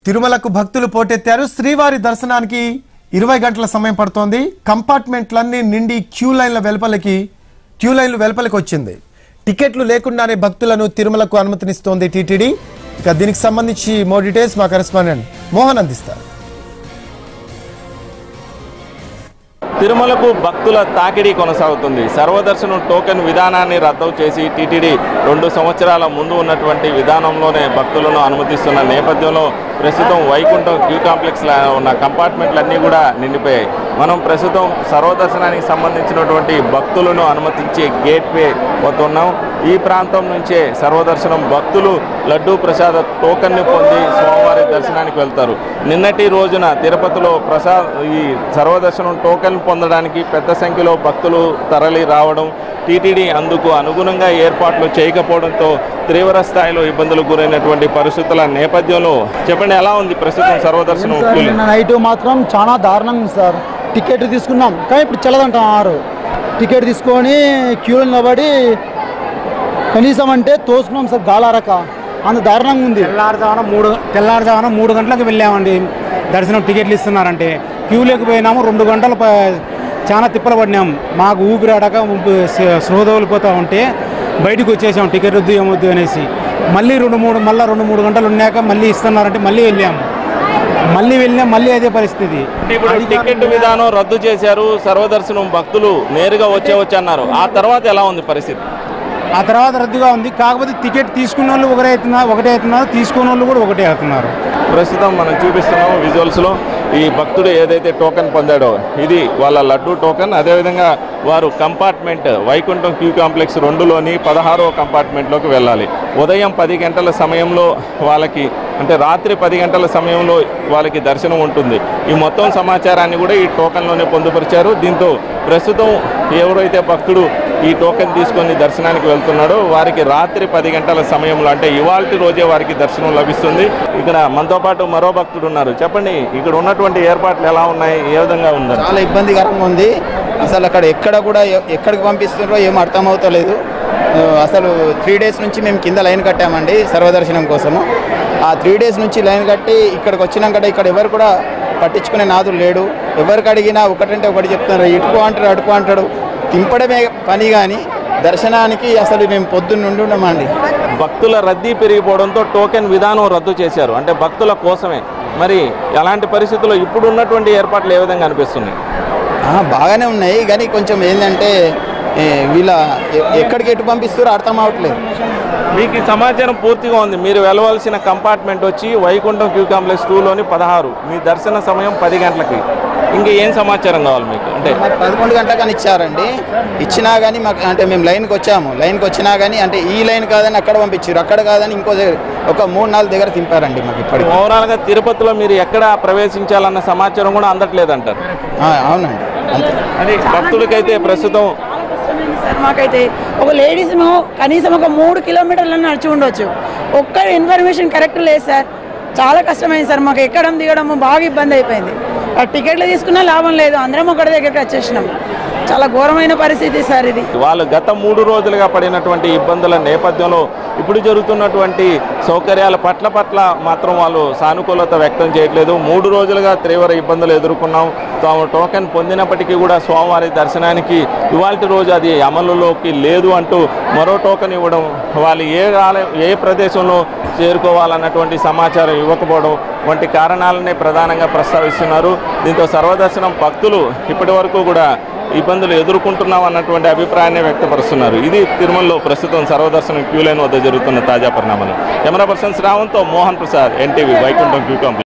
తిరుమలకు భక్తులు పోటెత్తారు శ్రీవారి దర్శనానికి ఇరవై గంటల సమయం పడుతోంది కంపార్ట్మెంట్లన్నీ నిండి క్యూ లైన్ల వెలుపలికి క్యూ లైన్లు వెలుపలికి వచ్చింది టికెట్లు లేకుండానే భక్తులను తిరుమలకు అనుమతినిస్తోంది టీటీడీ ఇక దీనికి సంబంధించి మోర్ డీటెయిల్స్ మా కరెస్పాండెంట్ మోహన్ అందిస్తారు తిరుమలకు భక్తుల తాకిడి కొనసాగుతుంది సర్వదర్శనం టోకెన్ విధానాన్ని రద్దు చేసి టీటీడీ రెండు సంవత్సరాల ముందు ఉన్నటువంటి విధానంలోనే భక్తులను అనుమతిస్తున్న నేపథ్యంలో ప్రస్తుతం వైకుంఠం క్యూ కాంప్లెక్స్ ఉన్న కంపార్ట్మెంట్లన్నీ కూడా నిండిపోయాయి మనం ప్రస్తుతం సర్వదర్శనానికి సంబంధించినటువంటి భక్తులను అనుమతించే గేట్ వే వద్ద ఉన్నాం ఈ ప్రాంతం నుంచే సర్వదర్శనం భక్తులు లడ్డూ ప్రసాద టోకన్ని పొంది స్వామివారి దర్శనానికి వెళ్తారు నిన్నటి రోజున తిరుపతిలో ప్రసాద్ ఈ సర్వదర్శనం టోకెన్ పొందడానికి పెద్ద సంఖ్యలో భక్తులు తరలి రావడం టీటీడీ అందుకు అనుగుణంగా ఏర్పాట్లు చేయకపోవడంతో తీవ్ర స్థాయిలో ఇబ్బందులకు గురైనటువంటి పరిస్థితుల నేపథ్యంలో చెప్పండి ఎలా ఉంది ప్రస్తుతం సర్వదర్శనం సార్, క్యూలు? నిన్న నైట్ మాత్రం చాలా దారుణంగా ఉంది సార్ టికెట్ తీసుకున్నాం కానీ ఇప్పుడు చల్లదంటున్నారు టికెట్ తీసుకొని క్యూలో నిలబడి కనీసం అంటే తోసుకున్నాం సార్ గాలారక అంత దారుణంగా ఉంది తెల్లారుజామున మూడు తెల్లారుజామున మూడు గంటలకు వెళ్ళామండి దర్శనం టికెట్లు ఇస్తున్నారంటే క్యూ లేకపోయినాము రెండు గంటలు ప- చాలా తిప్పలు పడినాము మాకు ఊపిరాడక స్పృహ తోలిపోతూ ఉంటే బయటకు వచ్చేసాం టికెట్ వద్దు ఏమొద్దు అనేసి మళ్ళీ రెండు మూడు మళ్ళీ రెండు మూడు గంటలు ఉన్నాక మళ్ళీ ఇస్తున్నారంటే మళ్ళీ వెళ్ళాము మళ్ళీ వెళ్ళినాం మళ్ళీ అదే పరిస్థితి అంటే ఇప్పుడు టికెట్ విధానం రద్దు చేశారు సర్వదర్శనం భక్తులు నేరుగా వచ్చేవచ్చు అన్నారు ఆ తర్వాత ఎలా ఉంది పరిస్థితి ఆ తర్వాత రద్దుగా ఉంది కాకపోతే టికెట్ తీసుకున్న వాళ్ళు ఒకటే అవుతున్నారు ఒకటే అవుతున్నారు తీసుకున్న వాళ్ళు కూడా ఒకటే అవుతున్నారు ప్రస్తుతం మనం చూపిస్తున్నాం విజువల్స్లో ఈ భక్తుడు ఏదైతే టోకెన్ పొందాడో ఇది వాళ్ళ లడ్డు టోకెన్ అదేవిధంగా వారు కంపార్ట్మెంట్ వైకుంఠం క్యూ కాంప్లెక్స్ రెండులోని పదహారో కంపార్ట్మెంట్లోకి వెళ్ళాలి ఉదయం పది గంటల సమయంలో వాళ్ళకి అంటే రాత్రి పది గంటల సమయంలో వాళ్ళకి దర్శనం ఉంటుంది ఈ మొత్తం సమాచారాన్ని కూడా ఈ టోకెన్లోనే పొందుపరిచారు దీంతో ప్రస్తుతం ఎవరైతే భక్తుడు ఈ టోకెన్ తీసుకొని దర్శనానికి వెళ్తున్నాడో వారికి రాత్రి పది గంటల సమయంలో అంటే ఇవాల్టి రోజే వారికి దర్శనం లభిస్తుంది ఇక్కడ మనతో పాటు మరో భక్తుడు ఉన్నారు చెప్పండి ఇక్కడ ఉన్నటువంటి ఏర్పాట్లు ఎలా ఉన్నాయి ఏ విధంగా ఉందని చాలా ఇబ్బందికరంగా ఉంది అసలు అక్కడ ఎక్కడ కూడా ఎ- ఎక్కడికి పంపిస్తున్నారో ఏం అర్థమవుతలేదు ఆ, అసలు త్రీ డేస్ నుంచి మేము కింద లైన్ కట్టామండి సర్వదర్శనం కోసము ఆ త్రీ డేస్ నుంచి లైన్ కట్టి ఇక్కడికి వచ్చినాక ఇక్కడ ఎవరు కూడా పట్టించుకునే నాదులు లేడు ఎవరికి అడిగినా ఒకటంటే ఒకటి చెప్తున్నారు ఇటుకు అంటాడు అటుకు అంటాడు తింపడమే పని కానీ దర్శనానికి అసలు మేము పొద్దున్న నుండి ఉన్నామండి భక్తుల రద్దీ పెరిగిపోవడంతో టోకెన్ విధానం రద్దు చేశారు అంటే భక్తుల కోసమే మరి ఎలాంటి పరిస్థితుల్లో ఇప్పుడు ఉన్నటువంటి ఏర్పాట్లు ఏ విధంగా అనిపిస్తున్నాయి ఆ, బాగానే ఉన్నాయి కానీ కొంచెం ఏంటంటే ఏ, వీళ్ళ ఎ- ఎక్కడికి ఎటు పంపిస్తారో అర్థం అవ్వట్లేదు మీకు ఈ సమాచారం పూర్తిగా ఉంది మీరు వెళ్ళవలసిన కంపార్ట్మెంట్ వచ్చి వైకుంఠం క్యూ కాంప్లెక్స్ టూలోని పదహారు మీ దర్శన సమయం పది గంటలకి ఇంకా ఏం సమాచారం కావాలి మీకు అంటే మరి పదకొండు గంటలకని ఇచ్చారండి ఇచ్చినా కానీ మాకు అంటే మేము లైన్కి వచ్చాము లైన్కి వచ్చినా కానీ అంటే ఈ లైన్ కాదని అక్కడ పంపించారు అక్కడ కాదని ఇంకో దగ్గర ఒక మూడు నాలుగు దగ్గర తింపారండి మాకు ఇప్పటికి ఓవరాల్గా తిరుపతిలో మీరు ఎక్కడ ప్రవేశించాలన్న సమాచారం కూడా అందట్లేదంటారు ఆ, అవునండి అంతే అది భక్తులకైతే ప్రస్తుతం సార్ మాకైతే ఒక లేడీస్ కనీసం ఒక మూడు కిలోమీటర్లను నడిచి ఉండొచ్చు ఒక్క ఇన్ఫర్మేషన్ కరెక్ట్ లేదు సార్ చాలా కష్టమైంది సార్ మాకు ఎక్కడం దిగడం బాగా ఇబ్బంది అయిపోయింది ఆ టికెట్లు తీసుకున్నా లాభం లేదు అందరం ఒకటి దగ్గరికి వచ్చేసినాం చాలా ఘోరమైన పరిస్థితి సార్ ఇది వాళ్ళు గత మూడు రోజులుగా పడినటువంటి ఇబ్బందుల నేపథ్యంలో ఇప్పుడు జరుగుతున్నటువంటి సౌకర్యాల పట్ల పట్ల మాత్రం వాళ్ళు సానుకూలత వ్యక్తం చేయట్లేదు మూడు రోజులుగా తీవ్ర ఇబ్బందులు ఎదుర్కొన్నాం తాము టోకెన్ పొందినప్పటికీ కూడా స్వామివారి దర్శనానికి ఇవాళ రోజు అది అమలులోకి లేదు అంటూ మరో టోకెన్ ఇవ్వడం వాళ్ళు ఏ ఆలయం ఏ ప్రదేశంలో చేరుకోవాలన్నటువంటి సమాచారం ఇవ్వకపోవడం వంటి కారణాలనే ప్రధానంగా ప్రస్తావిస్తున్నారు దీంతో సర్వదర్శనం భక్తులు ఇప్పటి వరకు కూడా ఇబ్బందులు ఎదుర్కొంటున్నాం అన్నటువంటి అభిప్రాయాన్ని వ్యక్తపరుస్తున్నారు ఇది తిరుమలలో ప్రస్తుతం సర్వదర్శనం క్యూ లైన్ వద్ద జరుగుతున్న తాజా పరిణామాలు కెమెరా పర్సన్ శ్రావంతో Mohan Prasad NTV Vaikuntham queue complex